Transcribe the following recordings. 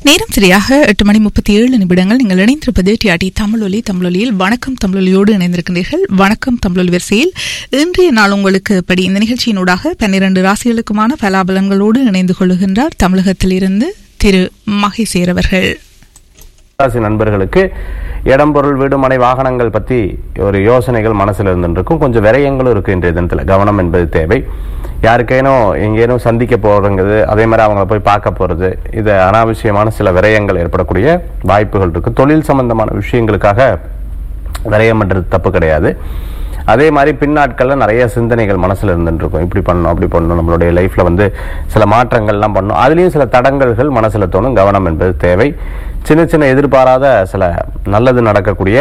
நேரம் சரியாக எட்டு மணி முப்பத்தி ஏழு நிமிடங்கள் நீங்கள் இணைந்திருப்பது டிஆர்டி தமிழொலி தமிழொலியில் வணக்கம் தமிழொலியோடு இணைந்திருக்கின்றீர்கள் வணக்கம் தமிழொலி வரிசையில் இன்றைய நாள் உங்களுக்கு படி இந்த நிகழ்ச்சியினூடாக பன்னிரண்டு ராசிகளுக்குமான பலாபலன்களோடு இணைந்து கொள்கின்றார் தமிழகத்திலிருந்து திரு மகேசேர் அவர்கள் ராசி நண்பர்களுக்கு இடம் பொருள் வீடு மனை வாகனங்கள் பத்தி ஒரு யோசனைகள் மனசுல இருந்துருக்கும் கொஞ்சம் விரயங்களும் இருக்கு இன்றைய தினத்துல கவனம் என்பது தேவை யாருக்கேனும் எங்கேனும் சந்திக்க போறதுங்கிறது அதே மாதிரி அவங்கள போய் பார்க்க போறது இது அனாவசியமான சில விரயங்கள் ஏற்படக்கூடிய வாய்ப்புகள் இருக்கு தொழில் சம்பந்தமான விஷயங்களுக்காக விரயம் பண்றது தப்பு கிடையாது அதே மாதிரி பின்னாட்களில் நிறைய சிந்தனைகள் மனசுல இருந்துட்டு இருக்கும் இப்படி பண்ணணும் அப்படி பண்ணணும் நம்மளுடைய லைஃப்ல வந்து சில மாற்றங்கள்லாம் பண்ணணும் அதுலேயும் சில தடங்கல்கள் மனசுல தோணும் கவனம் என்பது தேவை சின்ன சின்ன எதிர்பாராத சில நல்லது நடக்கக்கூடிய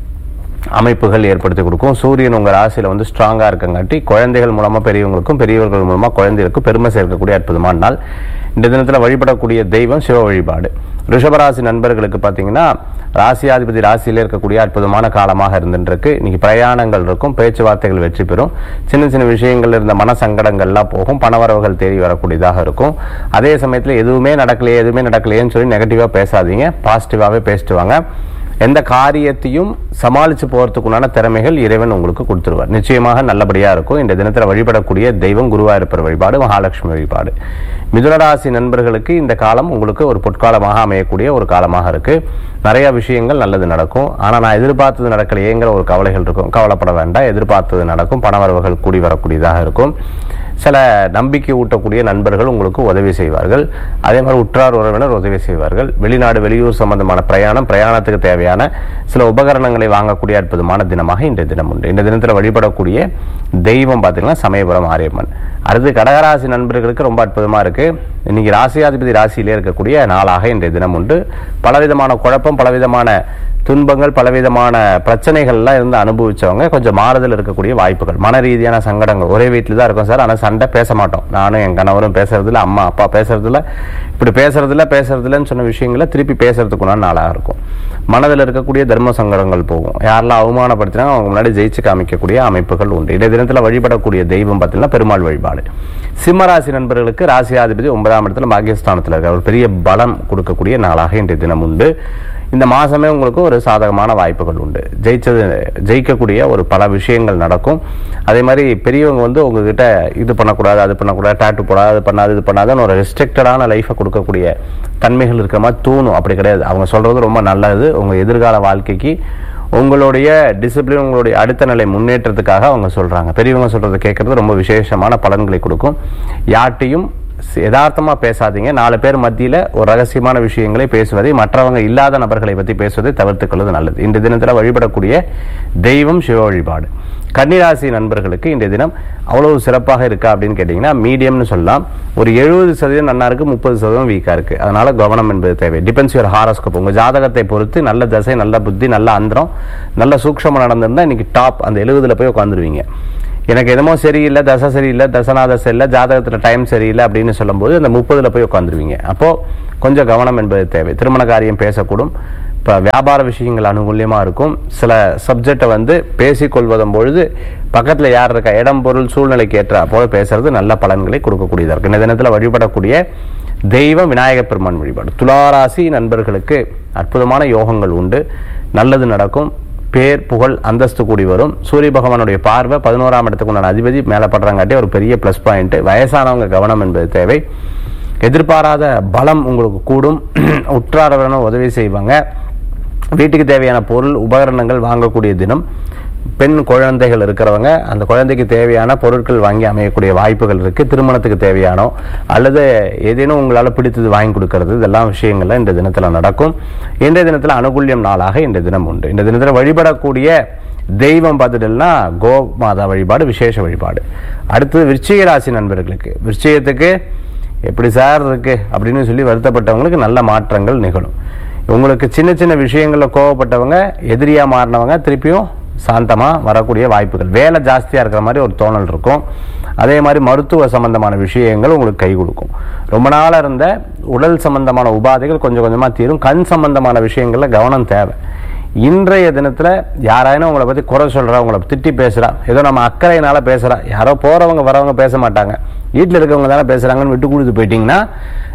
அமைப்புகள் ஏற்படுத்தி கொடுக்கும் சூரியன் உங்க ராசியில வந்து ஸ்ட்ராங்கா இருக்கங்காட்டி குழந்தைகள் மூலமா பெரியவங்களுக்கும் பெரியவர்கள் மூலமா குழந்தைகளுக்கும் பெருமை சேர்க்கக்கூடிய அற்புதமான நாள் இந்த தினத்துல வழிபடக்கூடிய தெய்வம் சிவ வழிபாடு ரிஷபராசி நண்பர்களுக்கு பாத்தீங்கன்னா ராசியாதிபதி ராசியில இருக்கக்கூடிய அற்புதமான காலமாக இருந்துருக்கு இன்னைக்கு பிரயாணங்கள் இருக்கும் பேச்சுவார்த்தைகள் வெற்றி பெறும் சின்ன சின்ன விஷயங்கள் இருந்த மன சங்கடங்கள்லாம் போகும் பணவரவுகள் தேடி வரக்கூடியதாக இருக்கும் அதே சமயத்துல எதுவுமே நடக்கலையே எதுவுமே நடக்கலையேன்னு சொல்லி நெகட்டிவா பேசாதீங்க பாசிட்டிவாவே பேசிட்டு வாங்க எந்த காரியத்தையும் சமாளிச்சு போறதுக்குண்டான திறமைகள் இறைவன் உங்களுக்கு கொடுத்துருவார் நிச்சயமாக நல்லபடியா இருக்கும் இந்த தினத்துல வழிபடக்கூடிய தெய்வம் குருவாயிருப்பர் வழிபாடு மகாலட்சுமி வழிபாடு மிதுனராசி நண்பர்களுக்கு இந்த காலம் உங்களுக்கு ஒரு பொற்காலமாக அமையக்கூடிய ஒரு காலமாக இருக்கு நிறைய விஷயங்கள் நல்லது நடக்கும் ஆனா நான் எதிர்பார்த்தது நடக்கலையேங்கிற ஒரு கவலைகள் இருக்கும் கவலைப்பட வேண்டாம் எதிர்பார்த்தது நடக்கும் பணவரவுகள் கூடி வரக்கூடியதாக இருக்கும் சில நம்பிக்கை ஊட்டக்கூடிய நண்பர்கள் உங்களுக்கு உதவி செய்வார்கள் அதே மாதிரி உற்றார் உறவினர் உதவி செய்வார்கள் வெளிநாடு வெளியூர் சம்பந்தமான பிரயாணம் பிரயாணத்துக்கு தேவையான சில உபகரணங்களை வாங்கக்கூடிய அற்புதமான தினமாக இன்றைய தினம் உண்டு இந்த தினத்தில் வழிபடக்கூடிய தெய்வம் பார்த்தீங்கன்னா சமயபுரம் ஆரியம்மன் அடுத்து கடகராசி நண்பர்களுக்கு ரொம்ப அற்புதமா இருக்கு இன்னைக்கு ராசியாதிபதி ராசியிலே இருக்கக்கூடிய நாளாக இன்றைய தினம் உண்டு பலவிதமான குழப்பம் பலவிதமான துன்பங்கள் பலவிதமான பிரச்சனைகள்லாம் இருந்து அனுபவிச்சவங்க கொஞ்சம் மாறுதல் இருக்கக்கூடிய வாய்ப்புகள் மன ரீதியான சங்கடங்கள் ஒரே வீட்டில் தான் இருக்கும் சார் ஆனால் சண்டை பேச மாட்டோம் நானும் என் கணவரும் பேசுறதில்ல அம்மா அப்பா பேசுறதில்ல இப்படி பேசுறதில்ல பேசுறதில்லன்னு சொன்ன விஷயங்களை திருப்பி பேசுறதுக்குண்டான நாளாக இருக்கும் மனதில் இருக்கக்கூடிய தர்ம சங்கடங்கள் போகும் யாரெல்லாம் அவமானப்படுத்தினாங்க அவங்க முன்னாடி ஜெயிச்சு காமிக்கக்கூடிய அமைப்புகள் உண்டு இடைய தினத்தில் வழிபடக்கூடிய தெய்வம் பார்த்தீங்கன்னா பெருமாள் வழிபாடு சிம்மராசி நண்பர்களுக்கு ராசியாதிபதி ஒன்பதாம் இடத்துல பாகிஸ்தானத்தில் இருக்க ஒரு பெரிய பலம் கொடுக்கக்கூடிய நாளாக இன்றைய தினம் உண்டு இந்த மாசமே உங்களுக்கு ஒரு சாதகமான வாய்ப்புகள் உண்டு ஜெயிச்சது ஜெயிக்கக்கூடிய ஒரு பல விஷயங்கள் நடக்கும் அதே மாதிரி பெரியவங்க வந்து உங்ககிட்ட இது பண்ணக்கூடாது அது பண்ணக்கூடாது டாட்டு போடாது அது பண்ணாது இது பண்ணாதுன்னு ஒரு ரெஸ்ட்ரிக்டடான லைஃபை கொடுக்கக்கூடிய தன்மைகள் இருக்கிற மாதிரி தோணும் அப்படி கிடையாது அவங்க சொல்றது ரொம்ப நல்லது உங்க எதிர்கால வாழ்க்கைக்கு உங்களுடைய டிசிப்ளின் உங்களுடைய அடுத்த நிலை முன்னேற்றத்துக்காக அவங்க சொல்றாங்க பெரியவங்க சொல்றதை கேட்கறது ரொம்ப விசேஷமான பலன்களை கொடுக்கும் யார்ட்டையும் யதார்த்தமா பேசாதீங்க நாலு பேர் மத்தியில ஒரு ரகசியமான விஷயங்களை பேசுவதை மற்றவங்க இல்லாத நபர்களை பத்தி பேசுவதை தவிர்த்துக் கொள்வது நல்லது இந்த தினத்துல வழிபடக்கூடிய தெய்வம் சிவ வழிபாடு கன்னிராசி நண்பர்களுக்கு இந்த தினம் அவ்வளவு சிறப்பாக இருக்கா அப்படின்னு கேட்டீங்கன்னா மீடியம்னு சொல்லலாம் ஒரு எழுபது சதவீதம் நன்னா இருக்கு முப்பது சதவீதம் வீக்கா இருக்கு அதனால கவனம் என்பது தேவை டிபெண்ட்ஸ் யுவர் ஹாரோஸ்கோப் உங்க ஜாதகத்தை பொறுத்து நல்ல தசை நல்ல புத்தி நல்ல அந்தரம் நல்ல சூக்ஷமம் நடந்திருந்தா இன்னைக்கு டாப் அந்த எழுபதுல போய் உட்காந்துருவீங்க எனக்கு எதுமோ சரியில்லை தசை சரியில்லை தசனா தசை இல்லை ஜாதகத்தில் டைம் சரியில்லை அப்படின்னு சொல்லும்போது அந்த முப்பதுல போய் உட்காந்துருவீங்க அப்போ கொஞ்சம் கவனம் என்பது தேவை திருமண காரியம் பேசக்கூடும் இப்போ வியாபார விஷயங்கள் அனுகூலியமாக இருக்கும் சில சப்ஜெக்டை வந்து பேசிக்கொள்வதும் பொழுது பக்கத்தில் யார் இருக்கா இடம் பொருள் சூழ்நிலைக்கு ஏற்ற போல பேசுறது நல்ல பலன்களை கொடுக்கக்கூடியதாக இருக்கு இந்த தினத்தில் வழிபடக்கூடிய தெய்வம் விநாயகப் பெருமான் வழிபாடு துளாராசி நண்பர்களுக்கு அற்புதமான யோகங்கள் உண்டு நல்லது நடக்கும் பேர் புகழ் அந்தஸ்து கூடி வரும் சூரிய பகவானுடைய பார்வை பதினோராம் இடத்துக்கு உண்டான அதிபதி மேலே படுறாங்காட்டி ஒரு பெரிய ப்ளஸ் பாயிண்ட் வயசானவங்க கவனம் என்பது தேவை எதிர்பாராத பலம் உங்களுக்கு கூடும் உற்றாரவரனும் உதவி செய்வாங்க வீட்டுக்கு தேவையான பொருள் உபகரணங்கள் வாங்கக்கூடிய தினம் பெண் குழந்தைகள் இருக்கிறவங்க அந்த குழந்தைக்கு தேவையான பொருட்கள் வாங்கி அமையக்கூடிய வாய்ப்புகள் இருக்கு திருமணத்துக்கு தேவையானோ அல்லது ஏதேனும் உங்களால் பிடித்தது வாங்கி கொடுக்கறது இதெல்லாம் விஷயங்கள்ல இந்த தினத்துல நடக்கும் இன்றைய தினத்துல அனுகூல்யம் நாளாக இந்த தினம் உண்டு இந்த தினத்துல வழிபடக்கூடிய தெய்வம் பார்த்துட்டோம்னா கோ மாதா வழிபாடு விசேஷ வழிபாடு அடுத்தது விருச்சிக ராசி நண்பர்களுக்கு விருச்சிகத்துக்கு எப்படி சார் இருக்கு அப்படின்னு சொல்லி வருத்தப்பட்டவங்களுக்கு நல்ல மாற்றங்கள் நிகழும் உங்களுக்கு சின்ன சின்ன விஷயங்கள்ல கோவப்பட்டவங்க எதிரியா மாறினவங்க திருப்பியும் சாந்தமா வரக்கூடிய வாய்ப்புகள் வேலை ஜாஸ்தியா இருக்கிற மாதிரி ஒரு தோணல் இருக்கும் அதே மாதிரி மருத்துவ சம்பந்தமான விஷயங்கள் உங்களுக்கு கை கொடுக்கும் ரொம்ப நாளா இருந்த உடல் சம்பந்தமான உபாதைகள் கொஞ்சம் கொஞ்சமா தீரும் கண் சம்பந்தமான விஷயங்கள்ல கவனம் தேவை இன்றைய தினத்துல யாராயினும் உங்களை பத்தி குறை சொல்றா உங்களை திட்டி பேசுறா ஏதோ நம்ம அக்கறையினால பேசுறா யாரோ போறவங்க வரவங்க பேச மாட்டாங்க வீட்டில் இருக்கவங்க தானே பேசுறாங்கன்னு விட்டு கொடுத்து போயிட்டீங்கன்னா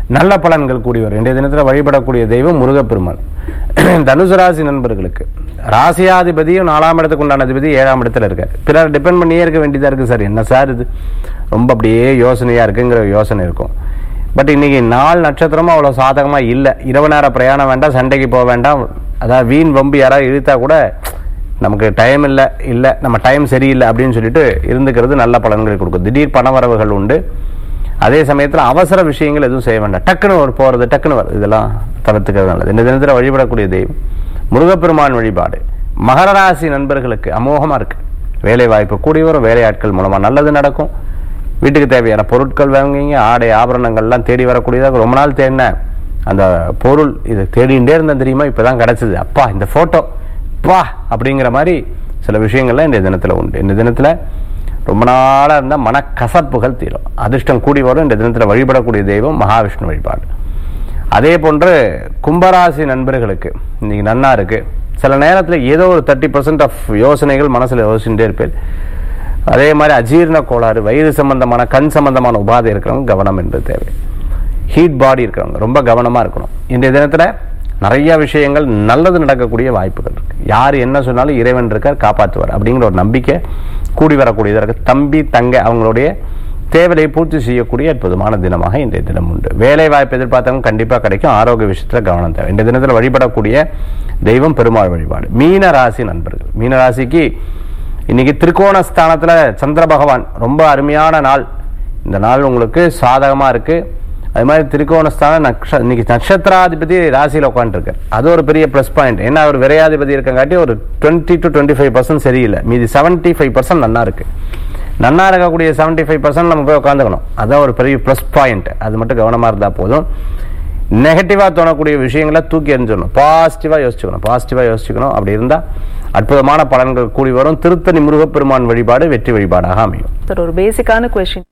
நல்ல பலன்கள் கூடி வரும் இன்றைய தினத்தில் வழிபடக்கூடிய தெய்வம் முருகப்பெருமான் தனுசு ராசி நண்பர்களுக்கு ராசியாதிபதியும் நாலாம் இடத்துக்கு உண்டான அதிபதி ஏழாம் இடத்துல இருக்காரு பிறர் டிபெண்ட் பண்ணியே இருக்க வேண்டியதா இருக்கு சார் என்ன சார் இது ரொம்ப அப்படியே யோசனையா இருக்குங்கிற யோசனை இருக்கும் பட் இன்னைக்கு நாள் நட்சத்திரமும் அவ்வளோ சாதகமா இல்லை இரவு நேர பிரயாணம் வேண்டாம் சண்டைக்கு போக வேண்டாம் அதாவது வீண் வம்பு யாராவது இழுத்தா கூட நமக்கு டைம் இல்லை இல்லை நம்ம டைம் சரியில்லை அப்படின்னு சொல்லிட்டு இருந்துக்கிறது நல்ல பலன்களை கொடுக்கும் திடீர் பணவரவுகள் உண்டு அதே சமயத்தில் அவசர விஷயங்கள் எதுவும் செய்ய வேண்டாம் டக்குன்னு ஒரு போகிறது டக்குன்னு வருது இதெல்லாம் தவிர்த்துக்கிறது நல்லது இந்த தினத்தில் வழிபடக்கூடிய தெய்வம் முருகப்பெருமான் வழிபாடு மகர ராசி நண்பர்களுக்கு அமோகமாக இருக்கு வேலை வாய்ப்பு கூடி வரும் வேலையாட்கள் மூலமாக நல்லது நடக்கும் வீட்டுக்கு தேவையான பொருட்கள் வாங்குவீங்க ஆடை ஆபரணங்கள்லாம் தேடி வரக்கூடியதாக ரொம்ப நாள் தேடின அந்த பொருள் இது தேடிகிட்டே இருந்தேன் தெரியுமா இப்பதான் கிடைச்சது அப்பா இந்த போட்டோ பா அப்படிங்கிற மாதிரி சில விஷயங்கள்லாம் இந்த தினத்தில் உண்டு இந்த தினத்தில் ரொம்ப நாளாக இருந்த மனக்கசப்புகள் தீரும் அதிர்ஷ்டம் கூடி வரும் இந்த தினத்தில் வழிபடக்கூடிய தெய்வம் மகாவிஷ்ணு வழிபாடு அதே போன்று கும்பராசி நண்பர்களுக்கு இன்னைக்கு நன்னா இருக்கு சில நேரத்தில் ஏதோ ஒரு தேர்ட்டி பர்சன்ட் ஆஃப் யோசனைகள் மனசில் யோசிச்சுட்டே இருப்பேன் அதே மாதிரி அஜீரண கோளாறு வயிறு சம்பந்தமான கண் சம்பந்தமான உபாதை இருக்கிறவங்க கவனம் என்பது தேவை ஹீட் பாடி இருக்கிறவங்க ரொம்ப கவனமாக இருக்கணும் இன்றைய தினத்தில் நிறைய விஷயங்கள் நல்லது நடக்கக்கூடிய வாய்ப்புகள் இருக்கு யார் என்ன சொன்னாலும் இறைவன் இருக்கார் காப்பாற்றுவார் அப்படிங்கிற ஒரு நம்பிக்கை கூடி வரக்கூடியதாக இருக்கு தம்பி தங்க அவங்களுடைய தேவையை பூர்த்தி செய்யக்கூடிய அற்புதமான தினமாக இன்றைய தினம் உண்டு வேலை வாய்ப்பு எதிர்பார்த்தவங்க கண்டிப்பாக கிடைக்கும் ஆரோக்கிய விஷயத்தில் கவனம் தேவை இந்த தினத்தில் வழிபடக்கூடிய தெய்வம் பெருமாள் வழிபாடு மீன ராசி நண்பர்கள் மீன ராசிக்கு இன்னைக்கு திரிகோண ஸ்தானத்துல சந்திர பகவான் ரொம்ப அருமையான நாள் இந்த நாள் உங்களுக்கு சாதகமா இருக்கு அது மாதிரி திரிகோணஸ்தானம் நக்ஷ இன்னைக்கு நட்சத்திராதிபதி ராசியில் உட்காந்துருக்கார் அது ஒரு பெரிய ப்ளஸ் பாயிண்ட் ஏன்னா அவர் விரையாதிபதி இருக்கங்காட்டி ஒரு twenty to twenty five percent சரியில்லை மீதி செவன்ட்டி ஃபைவ் பர்சன்ட் நன்னா இருக்கு நன்னா இருக்கக்கூடிய செவன்ட்டி ஃபைவ் பர்சன்ட் நம்ம போய் உட்காந்துக்கணும் அதான் ஒரு பெரிய ப்ளஸ் பாயிண்ட் அது மட்டும் கவனமாக இருந்தால் போதும் நெகட்டிவாக தோணக்கூடிய விஷயங்களை தூக்கி எறிஞ்சிடணும் பாசிட்டிவாக யோசிச்சுக்கணும் பாசிட்டிவாக யோசிச்சுக்கணும் அப்படி இருந்தால் அற்புதமான பலன்கள் கூடி வரும் திருத்தணி முருகப்பெருமான் வழிபாடு வெற்றி வழிபாடாக அமையும் சார் ஒரு பேசிக்கான கொஸ்டின்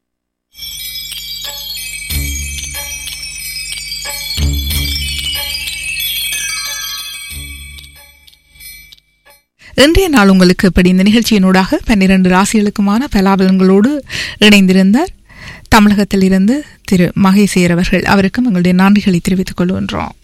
இன்றைய நாள் உங்களுக்கு இப்படி இந்த நிகழ்ச்சியினூடாக பன்னிரண்டு ராசிகளுக்குமான பலாபலன்களோடு இணைந்திருந்தார் தமிழகத்தில் இருந்து திரு மகேசேர் அவர்கள் அவருக்கும் எங்களுடைய நன்றிகளை தெரிவித்துக் கொள்கின்றோம்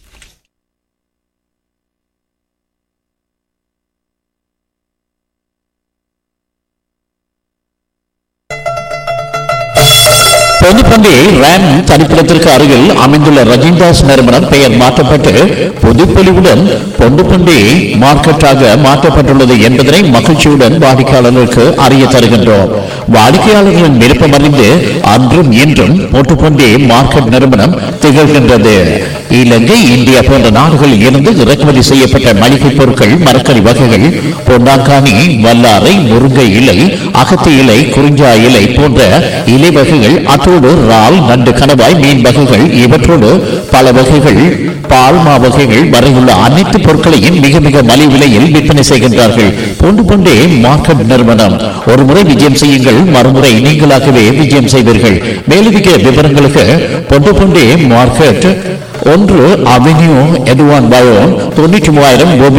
பொதுப்பண்டி ரேம் தனிப்பிடத்திற்கு அருகில் அமைந்துள்ள ரஜின்தாஸ் நிறுவனம் பெயர் மாற்றப்பட்டு புதுப்பொலிவுடன் பொண்டுப்பண்டி மார்க்கெட்டாக மாற்றப்பட்டுள்ளது என்பதனை மகிழ்ச்சியுடன் வாடிக்கையாளர்களுக்கு அறிய தருகின்றோம் வாடிக்கையாளர்களின் விருப்பம் அறிந்து அன்றும் இன்றும் பொட்டுப்பண்டி மார்க்கெட் நிறுவனம் திகழ்கின்றது இலங்கை இந்தியா போன்ற நாடுகளில் இருந்து இறக்குமதி செய்யப்பட்ட மளிகை பொருட்கள் மரக்கறி வகைகள் பொன்னாங்கானி வல்லாரை முருங்கை இலை அகத்தி இலை குறிஞ்சா இலை போன்ற இலை வகைகள் அத்தோடு இறால் நண்டு கணவாய் மீன் வகைகள் இவற்றோடு பல வகைகள் பால்மா வகைகள் வரையுள்ள அனைத்து பொருட்களையும் மிக மிக மலிவு விலையில் விற்பனை செய்கின்றார்கள் போன்று கொண்டே மார்க்கெட் நிறுவனம் ஒரு முறை விஜயம் செய்யுங்கள் மறுமுறை நீங்களாகவே விஜயம் செய்வீர்கள் மேலதிக விவரங்களுக்கு பொண்டு கொண்டே மார்க்கெட் ஒன்று அவென்யூ எதுவான் பயோன் தொண்ணூற்றி மூவாயிரம் கோபி